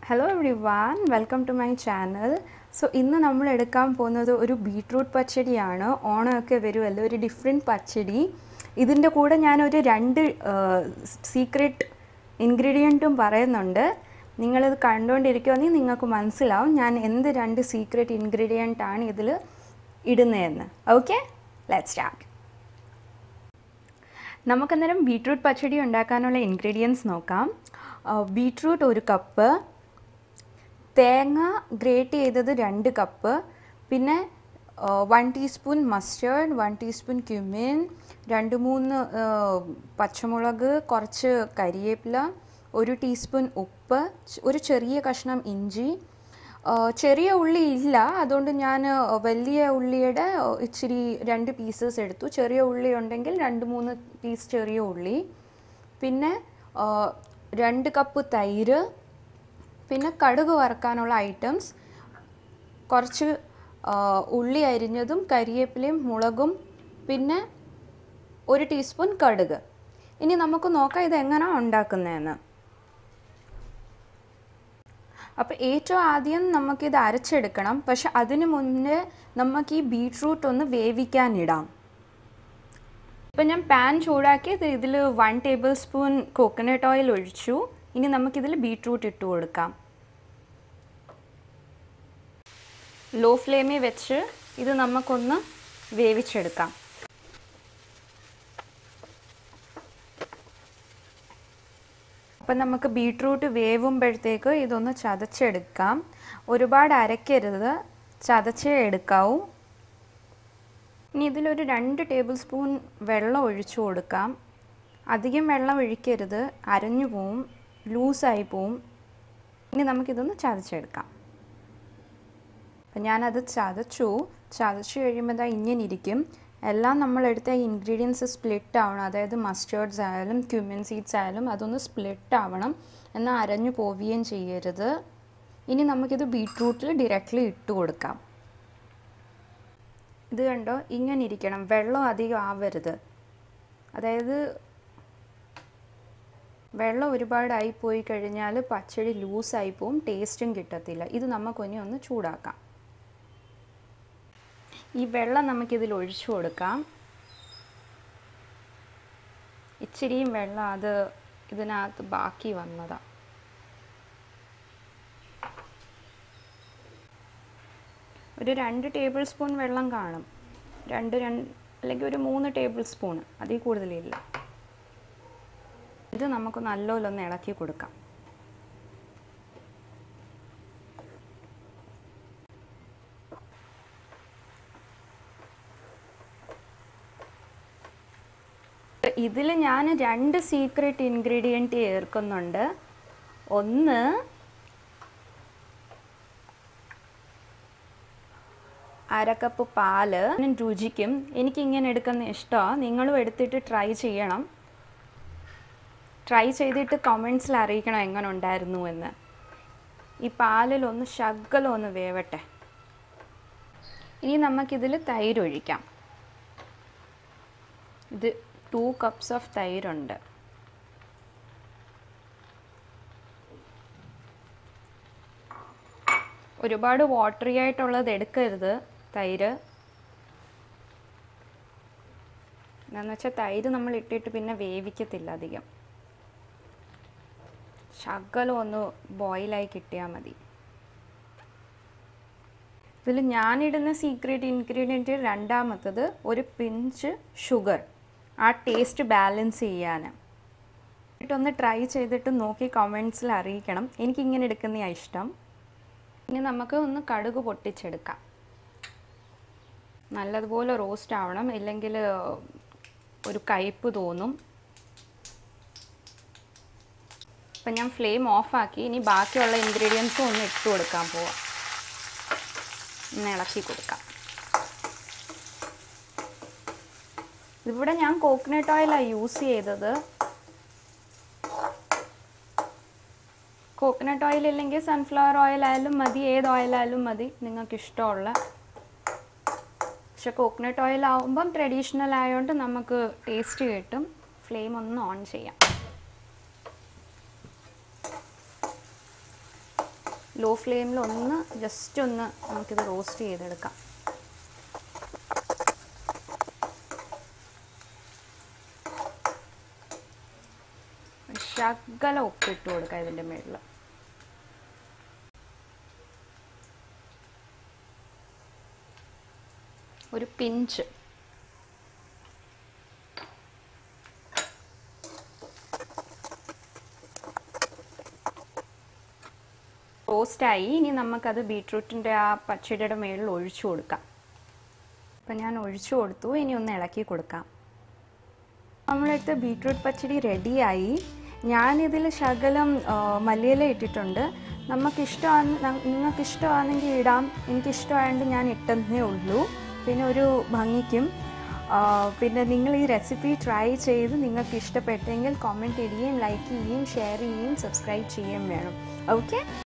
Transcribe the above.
hello everyone welcome to my channel so ഇന്ന് നമ്മൾ എടുക്കാൻ പോകുന്നത് ഒരു ബീട്രൂട്ട് പച്ചടിയാണ് ഓണമൊക്കെ വരുമല്ലോ ഒരു ഡിഫറെൻറ്റ് പച്ചടി ഇതിൻ്റെ കൂടെ ഞാനൊരു രണ്ട് സീക്രട്ട് ഇൻഗ്രീഡിയൻറ്റും പറയുന്നുണ്ട് നിങ്ങളിത് കണ്ടുകൊണ്ടിരിക്കുമെങ്കിൽ നിങ്ങൾക്ക് മനസ്സിലാവും ഞാൻ എന്ത് രണ്ട് സീക്രട്ട് ഇൻഗ്രീഡിയൻ്റ് ആണ് ഇതിൽ ഇടുന്നതെന്ന് ഓക്കെ ലെറ്റ് സ്റ്റാർട്ട് നമുക്കന്നേരം ബീട്രൂട്ട് പച്ചടി ഉണ്ടാക്കാനുള്ള ഇൻഗ്രീഡിയൻസ് നോക്കാം ബീട്രൂട്ട് ഒരു കപ്പ് തേങ്ങ ഗ്രേറ്റ് ചെയ്തത് രണ്ട് കപ്പ് പിന്നെ one teaspoon mustard one teaspoon cumin രണ്ട് മൂന്ന് പച്ചമുളക് കുറച്ച് കരിവേപ്പില ഒരു ടീസ്പൂൺ ഉപ്പ് ഒരു ചെറിയ കഷ്ണം ഇഞ്ചി ചെറിയ ഉള്ളി ഇല്ല അതുകൊണ്ട് ഞാൻ വലിയ ഉള്ളിയുടെ ഇച്ചിരി രണ്ട് പീസസ് എടുത്തു ചെറിയ ഉള്ളി ഉണ്ടെങ്കിൽ രണ്ട് മൂന്ന് പീസ് ചെറിയ ഉള്ളി പിന്നെ രണ്ട് കപ്പ് തൈര് പിന്നെ കടുക് വറുക്കാനുള്ള ഐറ്റംസ് കുറച്ച് ഉള്ളി അരിഞ്ഞതും കരിവേപ്പിലയും മുളകും പിന്നെ ഒരു ടീസ്പൂൺ കടുക് ഇനി നമുക്ക് നോക്കാം ഇത് എങ്ങനെയാണ് ഉണ്ടാക്കുന്നതെന്ന് അപ്പോൾ ഏറ്റവും ആദ്യം നമുക്കിത് അരച്ചെടുക്കണം പക്ഷെ അതിന് മുന്നേ നമുക്ക് ഈ ബീട്രൂട്ട് ഒന്ന് വേവിക്കാനിടാം ഇപ്പം ഞാൻ പാൻ ചൂടാക്കി ഇതിൽ one tablespoon coconut oil ഒഴിച്ചു ഇനി നമുക്കിതിൽ ബീട്രൂട്ട് ഇട്ട് കൊടുക്കാം ലോ ഫ്ലെയിമിൽ വെച്ച് ഇത് നമുക്കൊന്ന് വേവിച്ചെടുക്കാം അപ്പം നമുക്ക് ബീട്രൂട്ട് വേവുമ്പോഴത്തേക്ക് ഇതൊന്ന് ചതച്ചെടുക്കാം ഒരുപാട് അരയ്ക്കരുത് ചതച്ചേ എടുക്കാവൂ ഇനി ഇതിലൊരു രണ്ട് ടേബിൾ സ്പൂൺ വെള്ളം ഒഴിച്ചു കൊടുക്കാം അധികം വെള്ളം ഒഴിക്കരുത് അരഞ്ഞു പോവും ലൂസായി പോവും ഇനി നമുക്കിതൊന്ന് ചതച്ചെടുക്കാം അപ്പം ഞാനത് ചതച്ചു ചതച്ചു കഴിയുമ്പോൾ ഇതാ ഇങ്ങനെ ഇരിക്കും എല്ലാം നമ്മളെടുത്ത ഇൻഗ്രീഡിയൻസ് സ്പ്ലിറ്റ് ആവണം അതായത് മസ്റ്റേർഡ്സ് ആയാലും ക്യൂമിൻ സീഡ്സ് ആയാലും അതൊന്ന് സ്പ്ലിറ്റ് ആവണം എന്നാൽ അരഞ്ഞു പോവുകയും ചെയ്യരുത് ഇനി നമുക്കിത് ബീട്രൂട്ടിൽ ഡയറക്റ്റ്ലി ഇട്ട് കൊടുക്കാം ഇത് കണ്ടോ ഇങ്ങനെ ഇരിക്കണം വെള്ളം അധികം ആവരുത് അതായത് വെള്ളം ഒരുപാടായി പോയി കഴിഞ്ഞാൽ പച്ചടി ലൂസായി പോവും ടേസ്റ്റും കിട്ടത്തില്ല ഇത് നമുക്കൊനി ഒന്ന് ചൂടാക്കാം ഈ വെള്ളം നമുക്കിതിൽ ഒഴിച്ചു കൊടുക്കാം ഇച്ചിരിയും വെള്ളം അത് ഇതിനകത്ത് ബാക്കി വന്നതാണ് ഒരു രണ്ട് ടേബിൾ സ്പൂൺ വെള്ളം കാണും രണ്ട് രണ്ട് അല്ലെങ്കിൽ ഒരു മൂന്ന് ടേബിൾ സ്പൂൺ അതിൽ കൂടുതലില്ല ഇത് നമുക്ക് നല്ലപോലെ ഒന്ന് ഇളക്കി കൊടുക്കാം ഇതിൽ ഞാൻ രണ്ട് സീക്രട്ട് ഇൻഗ്രീഡിയൻറ്റ് ചേർക്കുന്നുണ്ട് ഒന്ന് അരക്കപ്പ് പാല് രുചിക്കും എനിക്കിങ്ങനെ എടുക്കുന്ന ഇഷ്ടമാണ് നിങ്ങളും എടുത്തിട്ട് ട്രൈ ചെയ്യണം ട്രൈ ചെയ്തിട്ട് കമൻസിൽ അറിയിക്കണം എങ്ങനെ ഉണ്ടായിരുന്നു എന്ന് ഈ പാലിൽ ഒന്ന് ശകലം ഒന്ന് വേവട്ടെ ഇനി നമുക്കിതിൽ തൈര് ഒഴിക്കാം ഇത് ടു കപ്സ് ഓഫ് തൈരുണ്ട് ഒരുപാട് വാട്ടറി ആയിട്ടുള്ളത് എടുക്കരുത് തൈര് എന്താണെന്ന് വെച്ചാൽ തൈര് നമ്മൾ ഇട്ടിട്ട് പിന്നെ വേവിക്കത്തില്ല അധികം ശകലം ഒന്ന് ബോയിലായി കിട്ടിയാൽ മതി ഇതിൽ ഞാനിടുന്ന സീക്രട്ട് ഇൻഗ്രീഡിയൻറ്റ് രണ്ടാമത്തത് ഒരു പിഞ്ച് ഷുഗർ ആ ടേസ്റ്റ് ബാലൻസ് ചെയ്യാൻ എന്നിട്ടൊന്ന് ട്രൈ ചെയ്തിട്ട് നോക്കി കമൻസിൽ അറിയിക്കണം എനിക്കിങ്ങനെ എടുക്കുന്നതാണ് ഇഷ്ടം ഇനി നമുക്ക് ഒന്ന് കടുക് പൊട്ടിച്ചെടുക്കാം നല്ലതുപോലെ റോസ്റ്റ് ആവണം ഇല്ലെങ്കിൽ ഒരു കയ്പ്പ് തോന്നും അപ്പം ഞാൻ ഫ്ലെയിം ഓഫാക്കി ഇനി ബാക്കിയുള്ള ഇൻഗ്രീഡിയൻസും ഒന്ന് ഇട്ട് കൊടുക്കാൻ പോവാം ഒന്ന് ഇളക്കി കൊടുക്കാം ഇവിടെ ഞാൻ കോക്കനട്ട് ഓയിലാണ് യൂസ് ചെയ്തത് കോക്കനട്ട് ഓയിൽ ഇല്ലെങ്കിൽ സൺഫ്ലവർ ഓയിൽ ആയാലും മതി ഏത് ഓയിലായാലും മതി നിങ്ങൾക്ക് ഇഷ്ടമുള്ള പക്ഷെ കോക്കനട്ട് ഓയിൽ ആവുമ്പം ട്രഡീഷണൽ ആയതുകൊണ്ട് നമുക്ക് ടേസ്റ്റ് കിട്ടും ഫ്ലെയിം ഒന്ന് ഓൺ ചെയ്യാം ലോ ഫ്ലെയിമിൽ ഒന്ന് ജസ്റ്റ് ഒന്ന് നമുക്കിത് റോസ്റ്റ് ചെയ്തെടുക്കാം ശകല ഉപ്പിട്ട് കൊടുക്കാം ഇതിൻ്റെ മുകളിൽ ഒരു പിഞ്ച് റോസ്റ്റായി ഇനി നമുക്കത് ബീട്രൂട്ടിൻ്റെ ആ പച്ചടിയുടെ മുകളിൽ ഒഴിച്ചു കൊടുക്കാം അപ്പം ഞാൻ ഒഴിച്ചു കൊടുത്തു ഇനി ഒന്ന് ഇളക്കി കൊടുക്കാം നമ്മളടുത്ത് ബീട്രൂട്ട് പച്ചടി റെഡിയായി ഞാനിതിൽ ശകലം ആ, മല്ലിയില ഇട്ടിട്ടുണ്ട് നമുക്കിഷ്ടമാണ് നിങ്ങൾക്ക് ഇഷ്ടമാണെങ്കിൽ ഇടാം എനിക്കിഷ്ടമായതുകൊണ്ട് ഞാൻ ഇട്ടെന്നേ ഉള്ളൂ പിന്നെ ഒരു ഭംഗിക്കും ആ, പിന്നെ നിങ്ങൾ ഈ റെസിപ്പി ട്രൈ ചെയ്ത് നിങ്ങൾക്ക് ഇഷ്ടപ്പെട്ടെങ്കിൽ കോമെൻറ്റ് ചെയ്യുകയും ലൈക്ക് ചെയ്യുകയും ഷെയർ ചെയ്യുകയും സബ്സ്ക്രൈബ് ചെയ്യുകയും വേണം ഓക്കെ